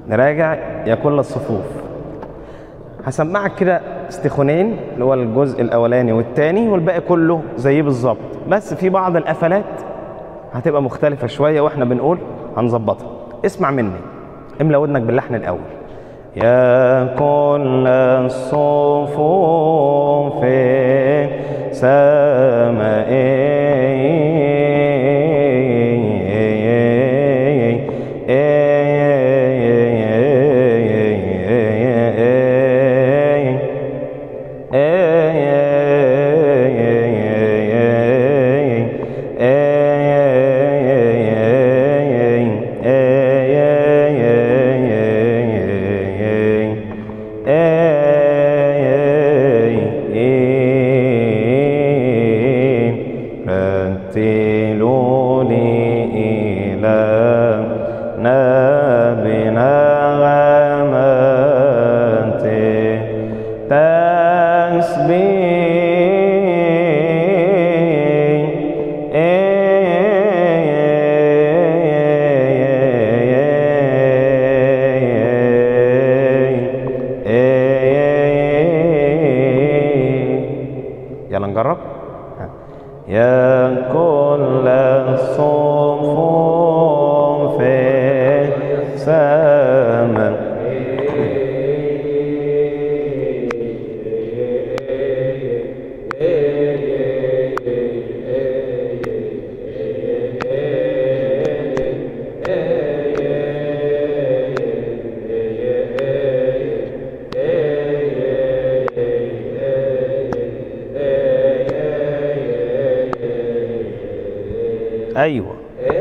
نراجع يا كل الصفوف هسمعك كده استخونين اللي هو الجزء الاولاني والتاني والباقي كله زيه بالظبط بس في بعض القفلات هتبقى مختلفه شويه واحنا بنقول هنظبطها اسمع مني املى ودنك باللحن الاول يا كل الصفوف رتلوا لي إلى نبنغمات تسبيح يلا نجرب ها. يا كل الصفوف سما ايوه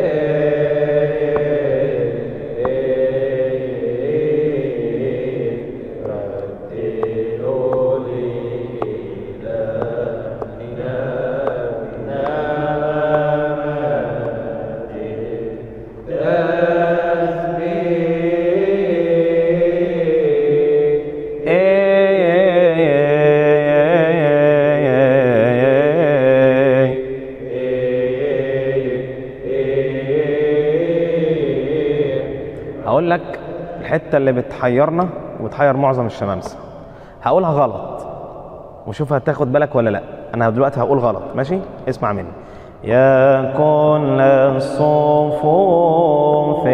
هقول لك الحته اللي بتحيرنا وبتحير معظم الشمامسه هقولها غلط وشوف هتاخد بالك ولا لا انا دلوقتي هقول غلط ماشي اسمع مني يا كل الصفوف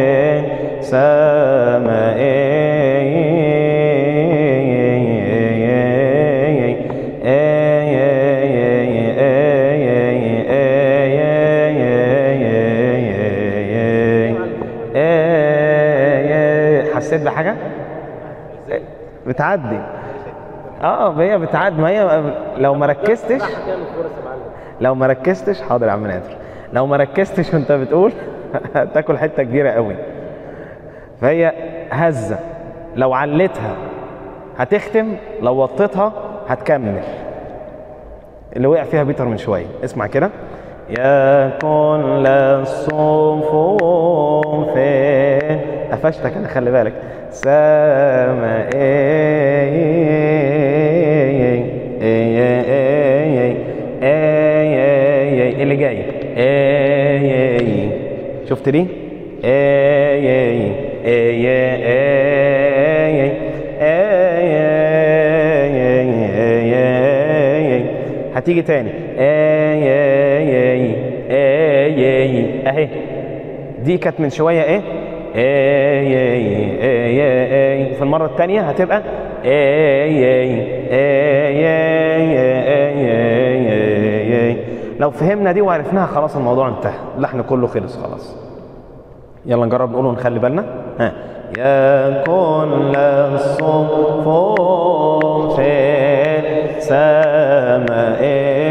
سماء حسيت بحاجه بتعدي اه هي بتعدي ما هي لو ما ركزتش لو ما ركزتش حاضر يا عم نادر لو ما ركزتش وانت بتقول هتاكل حته كبيره قوي فهي هزه لو علتها هتختم لو وطيتها هتكمل اللي وقع فيها بيتر من شويه اسمع كده يا كل الصفوف قفشتك انا خلي بالك سما اللي جاي شفت دي هتيجي تاني اهي دي كانت من شويه ايه اي اي اي اي في المره الثانيه هتبقى اي اي اي اي اي لو فهمنا دي وعرفناها خلاص الموضوع انتهى اللحن كله خلص خلاص يلا نجرب نقوله ونخلي بالنا ها يا كل الصفوف سماء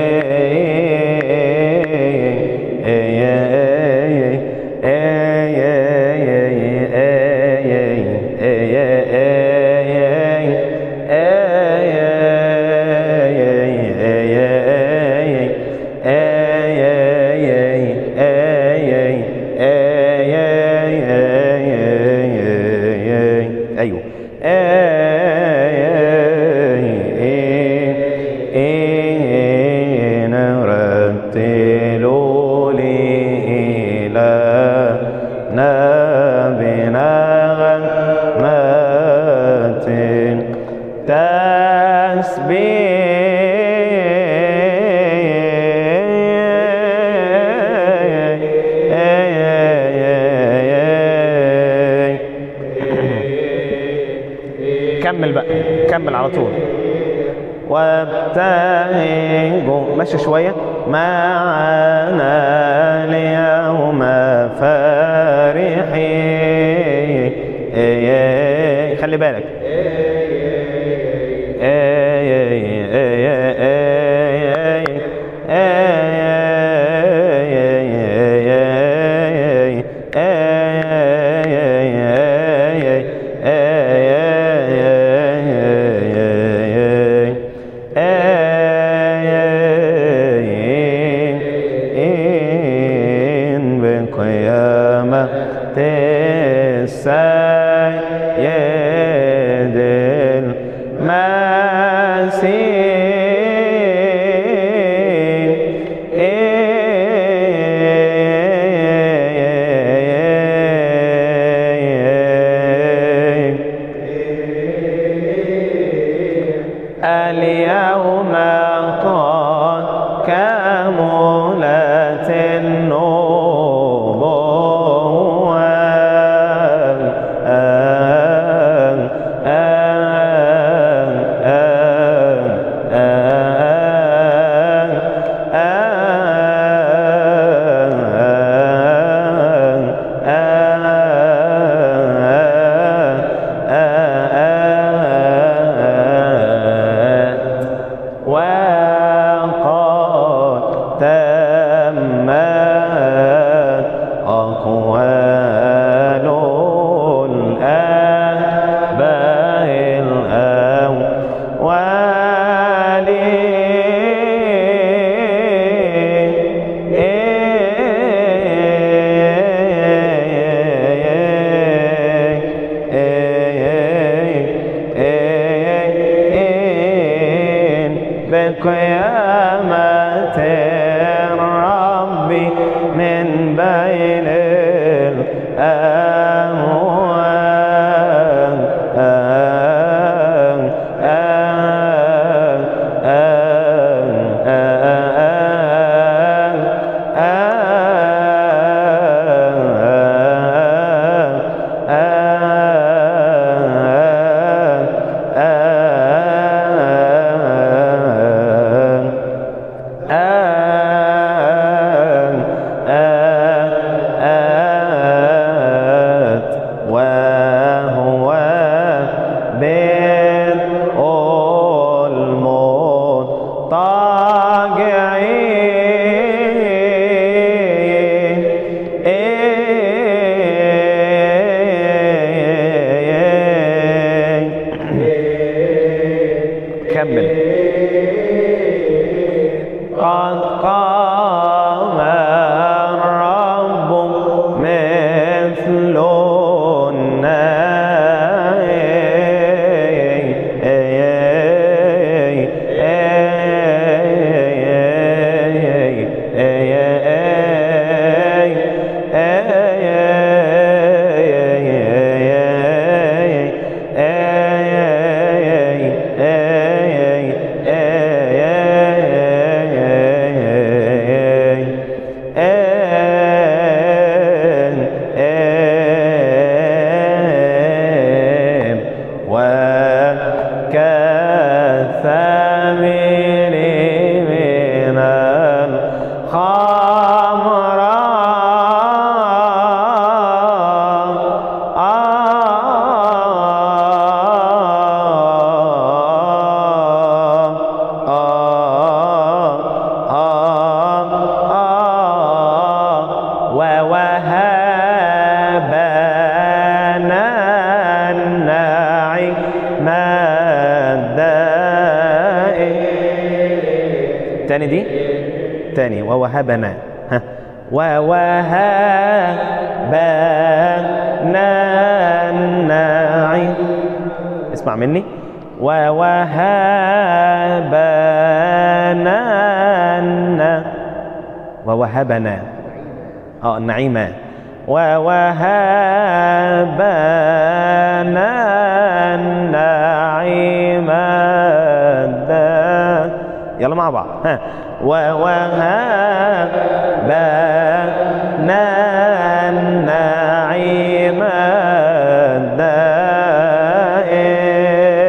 ايوه إن رتلوا لي إلى نبينا كمل بقى كمل على طول وابتهجوا ماشي شوية معنا اليوم فرحين خلي بالك بقيامة السيد المسيح اليوم قد كملت النبوة وقد تمت أقوال الآباء الأولين بقيامة الرب من بين آت وهو بين المضطجعين كمل قد قام الرب مثل وكالثمر من ووهبنا النعيم الدائم تاني دي تاني ووهبنا ها ووهبنا النعيم اسمع مني ووهبنا الن- ووهبنا اه النعيمة ووهبنا النعيم الدا- يلا مع بعض ها ووهبنا النعيم الدائم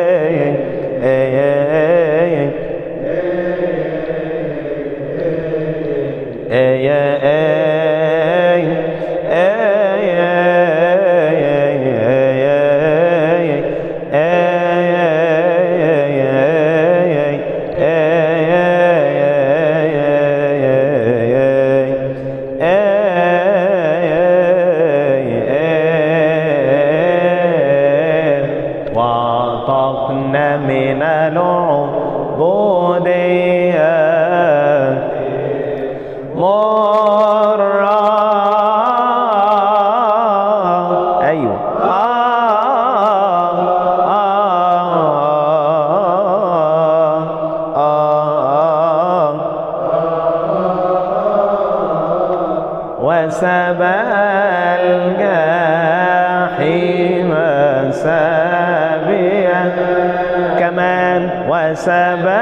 نطقنا من العبودية مرة أيوة آه آه وسبى الجحيم سابيا كمان وسبى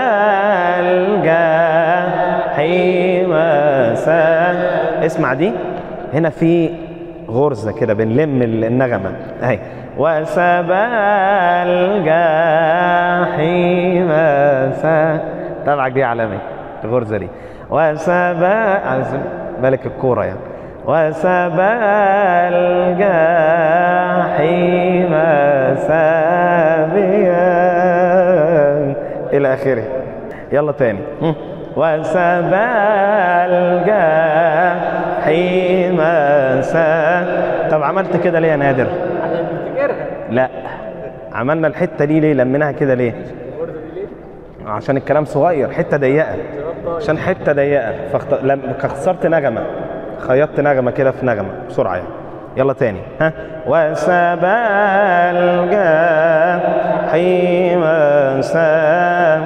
الجحيم سا اسمع دي هنا في غرزة كده بنلم النغمة اهي وسبى الجحيم سا تبعك دي علامة الغرزة دي وسبى عايز بالك الكورة يعني وسبى الجحيم سابيا إلى آخره يلا تاني هم. وسبى الجحيم سا طب عملت كده ليه يا نادر؟ عشان تفتكرها لا عملنا الحتة دي ليه؟ لميناها كده ليه؟ الغرزه دي ليه؟ عشان الكلام صغير حتة ضيقة عشان حتة ضيقة فخت... لم... خسرت نغمة خيطت نغمة كده في نغمة بسرعة يعني يلا تاني ها وسبى الجحيم سا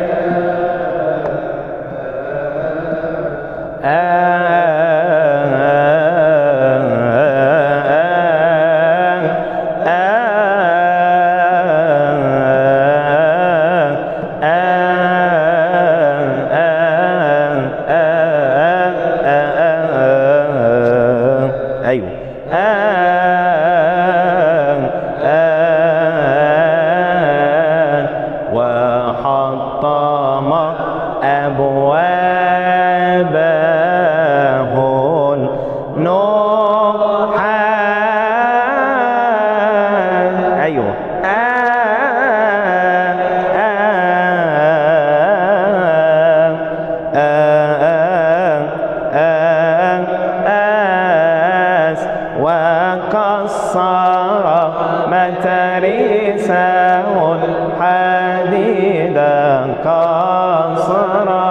ايوه وحطم أبوابه النحاس أيوه آس وكسر متاريسه الحديد كسرا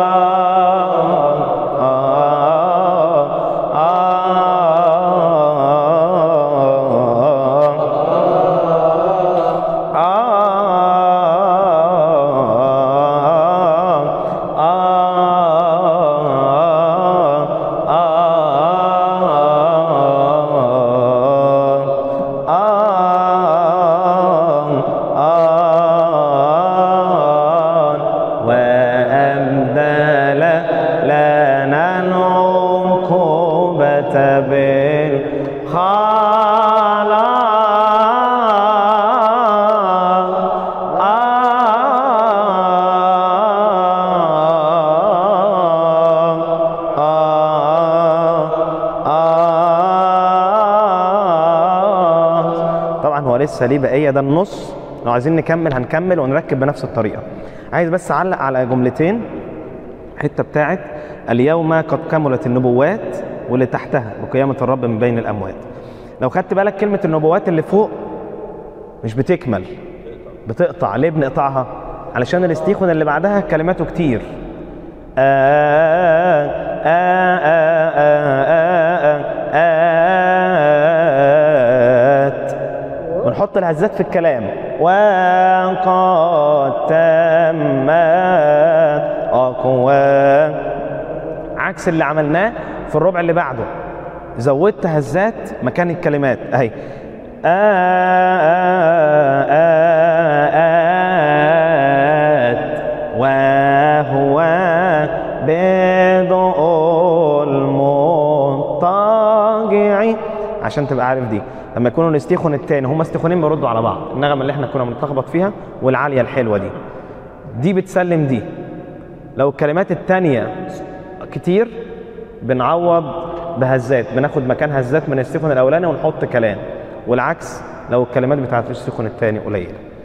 وأبدل لنا العقوبة بالخلاص طبعا هو لسه ليه بقيه ده النص لو عايزين نكمل هنكمل ونركب بنفس الطريقه عايز بس اعلق على جملتين الحته بتاعت اليوم قد كملت النبوات واللي تحتها وقيامه الرب من بين الاموات لو خدت بالك كلمه النبوات اللي فوق مش بتكمل بتقطع ليه بنقطعها علشان الاستيخون اللي بعدها كلماته كتير آه آه آه آه آه آه آت ونحط الهزات في الكلام وقد تمت أقوى عكس اللي عملناه في الربع اللي بعده زودت هزات مكان الكلمات اهي آت وهو بدء المضطجع عشان تبقى عارف دي لما يكونوا الاستيخون التاني هما استيخونين بيردوا على بعض النغمه اللي احنا كنا بنتلخبط فيها والعاليه الحلوه دي دي بتسلم دي لو الكلمات التانية كتير بنعوض بهزات بناخد مكان هزات من الاستيخون الاولاني ونحط كلام والعكس لو الكلمات بتاعت الاستيخون الثاني قليله